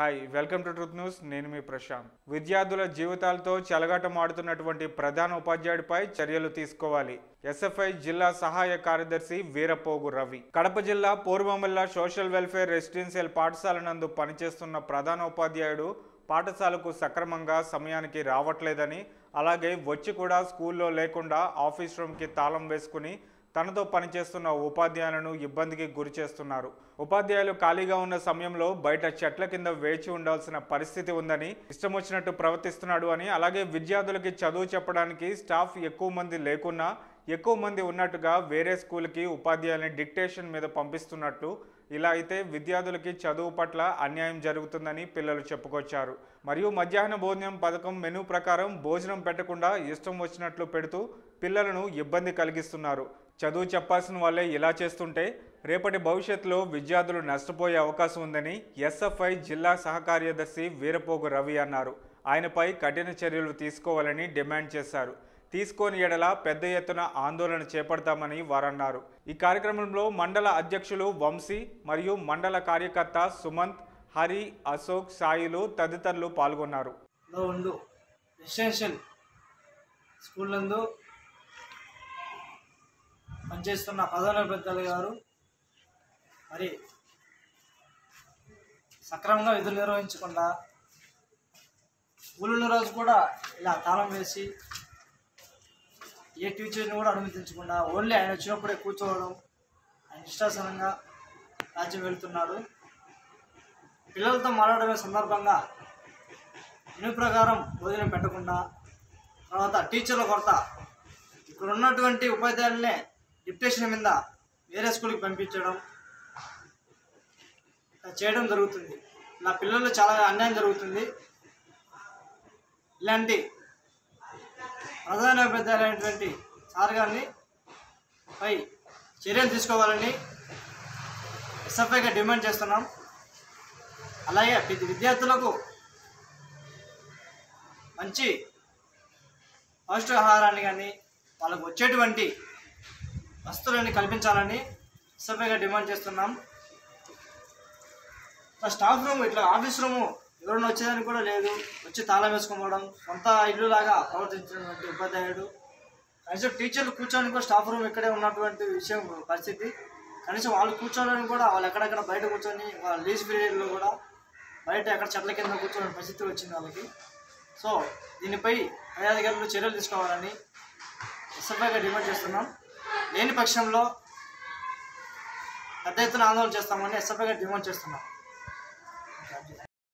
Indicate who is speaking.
Speaker 1: hi welcome to Truth News నేను మీ ప్రశాంత్ విద్యార్థుల జీవితాలతో చెలగాటమాడుతున్నటువంటి ప్రధాన ఉపాధ్యాయుడిపై చర్యలు తీసుకోవాలి ఎస్ఎఫ్ఐ జిల్లా సహాయ కార్యదర్శి వీరపోగు రవి కడప జిల్లా పూర్వమల్ల సోషల్ వెల్ఫేర్ రెసిడెన్షియల్ పాఠశాల నందు పనిచేస్తున్న ప్రధాన ఉపాధ్యాయుడు పాఠశాలకు సక్రమంగా సమయానికి రావట్లేదని అలాగే వచ్చి కూడా స్కూల్లో లేకుండా ఆఫీస్ రూమ్కి తాళం వేసుకుని తనతో పనిచేస్తున్న ఉపాధ్యాయులను ఇబ్బందికి గురి చేస్తున్నారు ఉపాధ్యాయులు ఖాళీగా ఉన్న సమయంలో బయట చెట్ల కింద వేచి ఉండాల్సిన పరిస్థితి ఉందని ఇష్టం వచ్చినట్టు ప్రవర్తిస్తున్నాడు అని అలాగే విద్యార్థులకి చదువు చెప్పడానికి స్టాఫ్ ఎక్కువ మంది లేకున్నా ఎక్కువ మంది ఉన్నట్టుగా వేరే స్కూల్కి ఉపాధ్యాయుల్ని డిక్టేషన్ మీద పంపిస్తున్నట్లు ఇలా అయితే విద్యార్థులకి చదువు పట్ల అన్యాయం జరుగుతుందని పిల్లలు చెప్పుకొచ్చారు మరియు మధ్యాహ్న భోజనం పథకం మెనూ ప్రకారం భోజనం పెట్టకుండా ఇష్టం వచ్చినట్లు పెడుతూ పిల్లలను ఇబ్బంది కలిగిస్తున్నారు చదువు చెప్పాల్సిన వాళ్ళే ఇలా చేస్తుంటే రేపటి భవిష్యత్తులో విద్యార్థులు నష్టపోయే అవకాశం ఉందని ఎస్ఎఫ్ఐ జిల్లా సహకార్యదర్శి వీరపోగు రవి అన్నారు ఆయనపై కఠిన చర్యలు తీసుకోవాలని డిమాండ్ చేశారు తీసుకోని ఎడల పెద్ద ఎత్తున ఆందోళన చేపడతామని వారన్నారు ఈ కార్యక్రమంలో మండల అధ్యక్షులు వంశీ మరియు మండల కార్యకర్త సుమంత్ హరి అశోక్ సాయిలు తదితరులు పాల్గొన్నారు
Speaker 2: లో ఉండు రెసిడెన్షియల్ స్కూల్ నందు పనిచేస్తున్న ప్రధాన పెద్దలు గారు మరి సక్రమంగా విధులు నిర్వహించకుండా స్కూల్ ఉన్న రోజు కూడా ఇలా తాళం వేసి ఏ టీచర్ని కూడా అనుమతించకుండా ఓన్లీ ఆయన వచ్చినప్పుడే కూర్చోవడం ఆయన ఇష్టాసనంగా రాజ్యం వెళ్తున్నాడు పిల్లలతో మాట్లాడమే సందర్భంగా మెనూ ప్రకారం భోజనం పెట్టకుండా తర్వాత టీచర్ల కొరత ఇక్కడ ఉన్నటువంటి ఉపాధ్యాయులనే డిప్టేషన్ మీద వేరే స్కూల్కి పంపించడం ఇలా చేయడం జరుగుతుంది ఇలా పిల్లలు చాలా అన్యాయం జరుగుతుంది ఇలాంటి ప్రధాన ఉపాధ్యాయులైనటువంటి సార్ గారిని పై చర్యలు తీసుకోవాలని ఎస్ఎఫ్ఐగా డిమాండ్ చేస్తున్నాం అలాగే ప్రతి విద్యార్థులకు మంచి పౌష్టికాహారాన్ని కానీ వాళ్ళకు వచ్చేటువంటి వస్తువులని కల్పించాలని సభ్యగా డిమాండ్ చేస్తున్నాం ఇట్లా స్టాఫ్ రూమ్ ఇట్లా ఆఫీస్ రూము ఎవరైనా వచ్చేదానికి కూడా లేదు వచ్చి తాళం వేసుకోవడం సొంత ఇల్లు లాగా ప్రవర్తించినటువంటి ఉపాధ్యాయుడు కనీసం టీచర్లు కూర్చోడానికి కూడా స్టాఫ్ రూమ్ ఇక్కడే ఉన్నటువంటి విషయం పరిస్థితి కనీసం వాళ్ళు కూర్చోడానికి కూడా వాళ్ళు ఎక్కడెక్కడ బయట కూర్చొని వాళ్ళ లీజ్ పీరియడ్లో కూడా బయట ఎక్కడ చెట్ల కింద కూర్చోని పరిస్థితి వచ్చింది వాళ్ళకి సో దీనిపై పై అధికారులు చర్యలు తీసుకోవాలని ఎస్ఎఫ్ఐగా డిమాండ్ చేస్తున్నాం లేని పక్షంలో పెద్ద ఎత్తున ఆందోళన చేస్తామని ఎస్ఎఫ్ఐగా డిమాండ్ చేస్తున్నాం